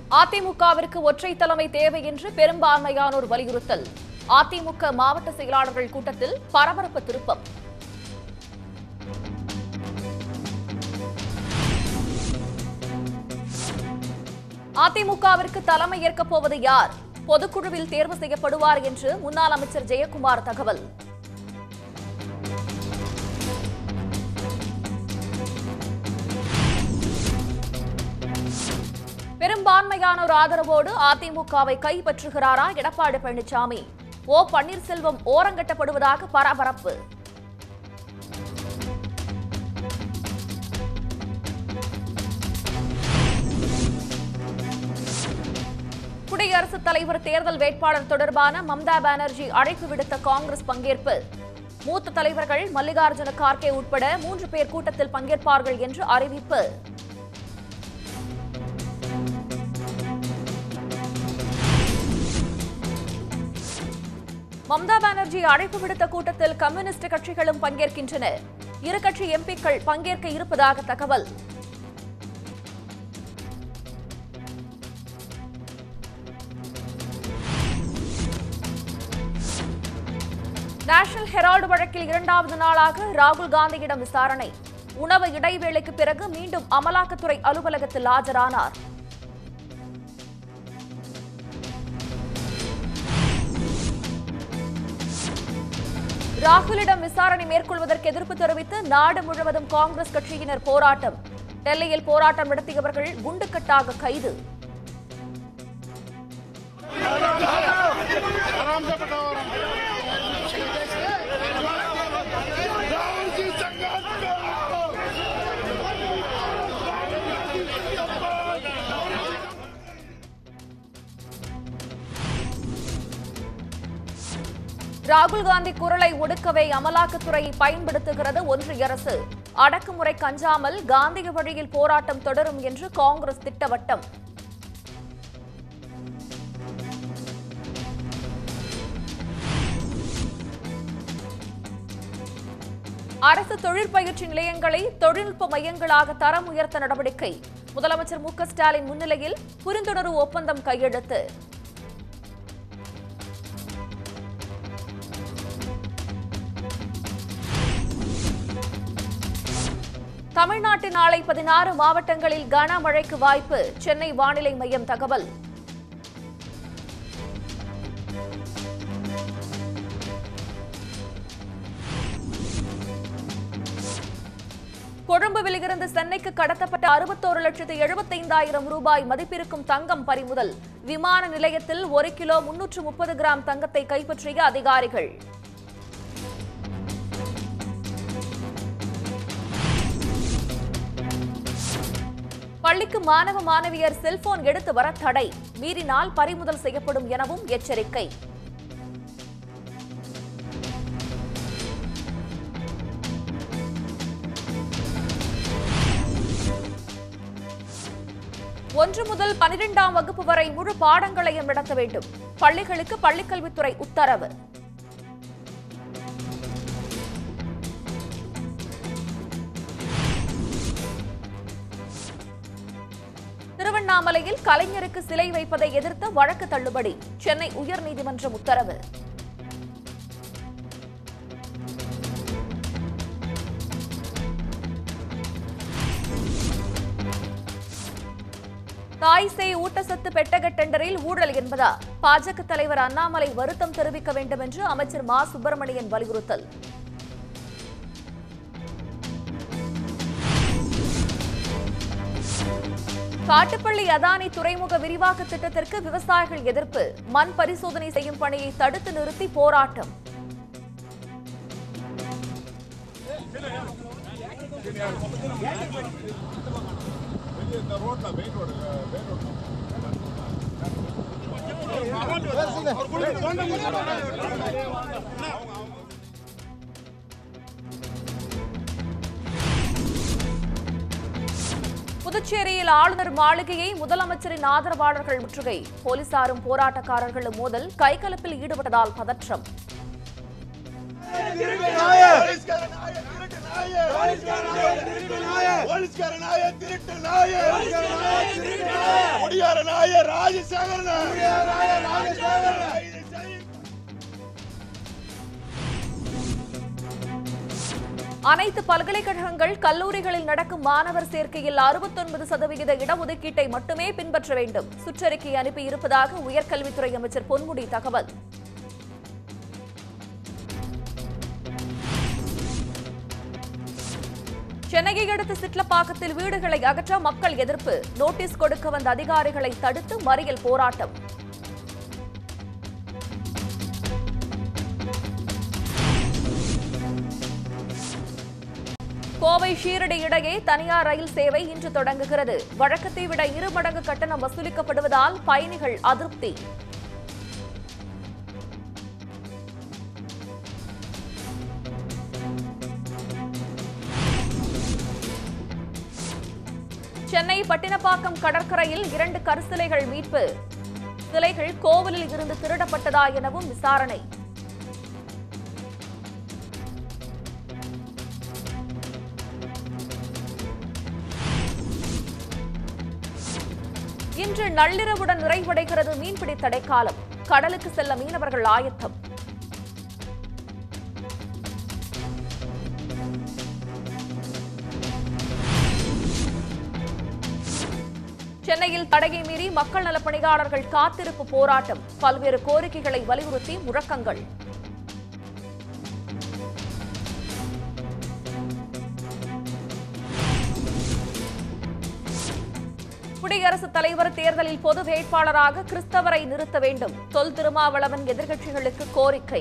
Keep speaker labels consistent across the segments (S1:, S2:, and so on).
S1: அதிமுகவிற்கு ஒற்றை தலைமை தேவை என்று பெரும்பான்மையானோர் வலியுறுத்தல் அதிமுக மாவட்ட செயலாளர்கள் கூட்டத்தில் பரபரப்பு திருப்பம் அதிமுகவிற்கு தலைமை ஏற்கப் போவது யார் பொதுக்குழுவில் தேர்வு செய்யப்படுவார் என்று முன்னாள் அமைச்சர் ஜெயக்குமார் தகவல் பெரும்பான்மையானோர் ஆதரவோடு அதிமுகவை கைப்பற்றுகிறாரா எடப்பாடி பழனிசாமி ஓ பன்னீர்செல்வம் ஓரங்கட்டப்படுவதாக பரபரப்பு குடியரசுத் தலைவர் தேர்தல் வேட்பாளர் தொடர்பான மம்தா பானர்ஜி அழைப்பு விடுத்த காங்கிரஸ் பங்கேற்பு மூத்த தலைவர்கள் மல்லிகார்ஜுன கார்கே உட்பட மூன்று பேர் கூட்டத்தில் பங்கேற்பார்கள் என்று அறிவிப்பு மம்தா பானர்ஜி அழைப்பு விடுத்த கூட்டத்தில் கம்யூனிஸ்ட் கட்சிகளும் பங்கேற்கின்றன இரு கட்சி எம்பிக்கள் பங்கேற்க இருப்பதாக தகவல் நேஷனல் ஹெரால்டு வழக்கில் இரண்டாவது நாளாக ராகுல் காந்தியிடம் விசாரணை உணவு இடைவேளைக்கு பிறகு மீண்டும் அமலாக்கத்துறை அலுவலகத்தில் ஆஜரானார் ராகுலிடம் விசாரணை மேற்கொள்வதற்கு எதிர்ப்பு தெரிவித்து நாடு முழுவதும் காங்கிரஸ் கட்சியினர் போராட்டம் டெல்லியில் போராட்டம் நடத்தியவர்கள் குண்டுக்கட்டாக கைது
S2: राहुल जी संघर्ष करो
S1: ராகுல் காந்தி குரலை ஒடுக்கவே அமலாக்கத்துறை பயன்படுத்துகிறது ஒன்றிய அரசு அடக்குமுறை கஞ்சாமல் காந்திய வழியில் போராட்டம் தொடரும் என்று காங்கிரஸ் திட்டவட்டம் அரசு தொழிற்பயிற்சி நிலையங்களை தொழில்நுட்ப மையங்களாக தரம் உயர்த்த நடவடிக்கை முதலமைச்சர் மு க ஸ்டாலின் முன்னிலையில் புரிந்துணர்வு ஒப்பந்தம் கையெழுத்து தமிழ்நாட்டின் நாளை பதினாறு மாவட்டங்களில் கனமழைக்கு வாய்ப்பு சென்னை வானிலை மையம் தகவல் கொழும்புவிலிருந்து சென்னைக்கு கடத்தப்பட்ட அறுபத்தோரு லட்சத்து எழுபத்தைந்தாயிரம் ரூபாய் மதிப்பிருக்கும் தங்கம் பறிமுதல் விமான நிலையத்தில் ஒரு கிலோ முன்னூற்று முப்பது கிராம் தங்கத்தை கைப்பற்றிய அதிகாரிகள் பள்ளிக்கு மாணவ மாணவியர் செல்போன் எடுத்து வர தடை மீறினால் பறிமுதல் செய்யப்படும் எனவும் எச்சரிக்கை ஒன்று முதல் பனிரெண்டாம் வகுப்பு வரை முழு பாடங்களையும் நடத்த வேண்டும் பள்ளிகளுக்கு பள்ளிக்கல்வித்துறை உத்தரவு திருவண்ணாமலையில் கலைஞருக்கு சிலை வைப்பதை எதிர்த்த வழக்கு தள்ளுபடி சென்னை உயர்நீதிமன்றம் உத்தரவு தாய் சேய் ஊட்டச்சத்து பெட்டக டெண்டரில் ஊழல் என்பதா பாஜக தலைவர் அண்ணாமலை வருத்தம் தெரிவிக்க வேண்டும் என்று அமைச்சர் மா சுப்பிரமணியன் வலியுறுத்தல் காட்டுப்பள்ளி அதானி துறைமுக விரிவாக்க திட்டத்திற்கு விவசாயிகள் எதிர்ப்பு மண் பரிசோதனை செய்யும் பணியை தடுத்து நிறுத்தி போராட்டம் புதுச்சேரியில் ஆளுநர் மாளிகையை முதலமைச்சரின் ஆதரவாளர்கள் முற்றுகை போலீசாரும் போராட்டக்காரர்களும் மோதல் கைகலப்பில் ஈடுபட்டதால் பதற்றம்
S2: நாயே போலீஸ்கார நாயே திருட்டு நாயே குடியார நாயே ராஜசேகரன் கைது செய்.
S1: அனைத்து பல்கலைக்கழகங்கள் கல்லூரிகளில் நடக்கும் மாணவர் சேர்க்கையில் அறுபத்தொன்பது சதவிகித இடஒதுக்கீட்டை மட்டுமே பின்பற்ற வேண்டும் சுற்றறிக்கை அனுப்பியிருப்பதாக உயர்கல்வித்துறை அமைச்சர் பொன்முடி தகவல் சென்னையை அடுத்த சிட்லப்பாக்கத்தில் வீடுகளை அகற்ற மக்கள் எதிர்ப்பு நோட்டீஸ் கொடுக்க வந்த அதிகாரிகளை தடுத்து மறியல் போராட்டம் கோவை ஷீரடி இடையே தனியார் ரயில் சேவை இன்று தொடங்குகிறது வழக்கத்தை விட இரு மடங்கு கட்டணம் வசூலிக்கப்படுவதால் பயணிகள் அதிருப்தி சென்னை பட்டினப்பாக்கம் கடற்கரையில் இரண்டு கருசிலைகள் மீட்பு சிலைகள் கோவிலில் இருந்து திருடப்பட்டதா எனவும் விசாரணை இன்று நள்ளிரவுடன் நிறைவடைகிறது மீன்பிடி தடைக்காலம் கடலுக்கு செல்ல மீனவர்கள் ஆயத்தம் சென்னையில் தடையை மீறி மக்கள் நலப் பணியாளர்கள் காத்திருப்பு போராட்டம் பல்வேறு கோரிக்கைகளை வலியுறுத்தி முழக்கங்கள் குடியரசுத் தலைவர் தேர்தலில் பொது வேட்பாளராக கிறிஸ்தவரை நிறுத்த வேண்டும் தொல் திருமாவளவன் எதிர்க்கட்சிகளுக்கு கோரிக்கை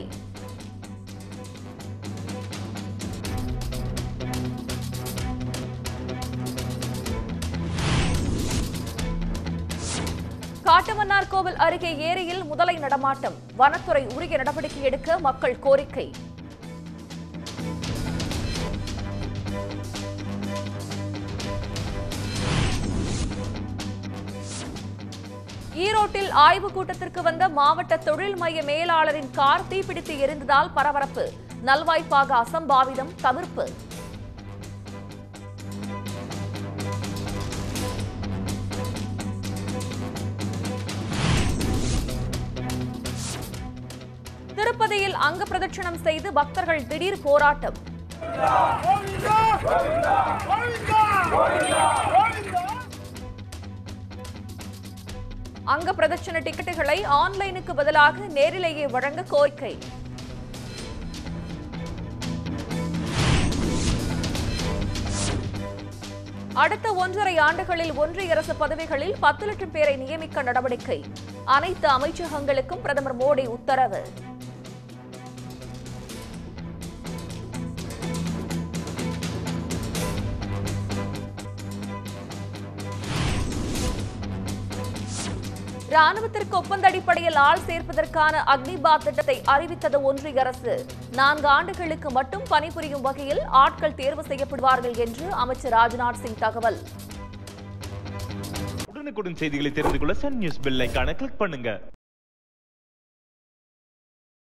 S1: காட்டுமன்னார் கோவில் அருகே ஏரியில் முதலை நடமாட்டம் வனத்துறை உரிய நடவடிக்கை எடுக்க மக்கள் கோரிக்கை ஈரோட்டில் ஆய்வுக் கூட்டத்திற்கு வந்த மாவட்ட தொழில் மைய மேலாளரின் கார் தீப்பிடித்து எரிந்ததால் பரபரப்பு நல்வாய்ப்பாக அசம்பாவிதம் தவிர்ப்பு திருப்பதியில் அங்க பிரதட்சணம் செய்து பக்தர்கள் திடீர் போராட்டம் அங்க பிரதட்சண டிக்கெட்டுகளை ஆன்லைனுக்கு பதிலாக நேரிலேயே வழங்க கோரிக்கை அடுத்த ஒன்றரை ஆண்டுகளில் ஒன்றிய அரசு பதவிகளில் பத்து லட்சம் பேரை நியமிக்க நடவடிக்கை அனைத்து அமைச்சகங்களுக்கும் பிரதமர் மோடி உத்தரவு ராணுவத்திற்கு ஒப்பந்த அடிப்படையில் ஆள் சேர்ப்பதற்கான அக்னிபாத் திட்டத்தை அறிவித்தது ஒன்றிய அரசு நான்கு ஆண்டுகளுக்கு மட்டும் பணிபுரியும் வகையில் ஆட்கள் தேர்வு செய்யப்படுவார்கள் என்று அமைச்சர் ராஜ்நாத் சிங் தகவல்
S3: உடனுக்குடன் செய்திகளை தெரிந்து கொள்ள சன் நியூஸ் பெல் ஐகானை கிளிக் பண்ணுங்க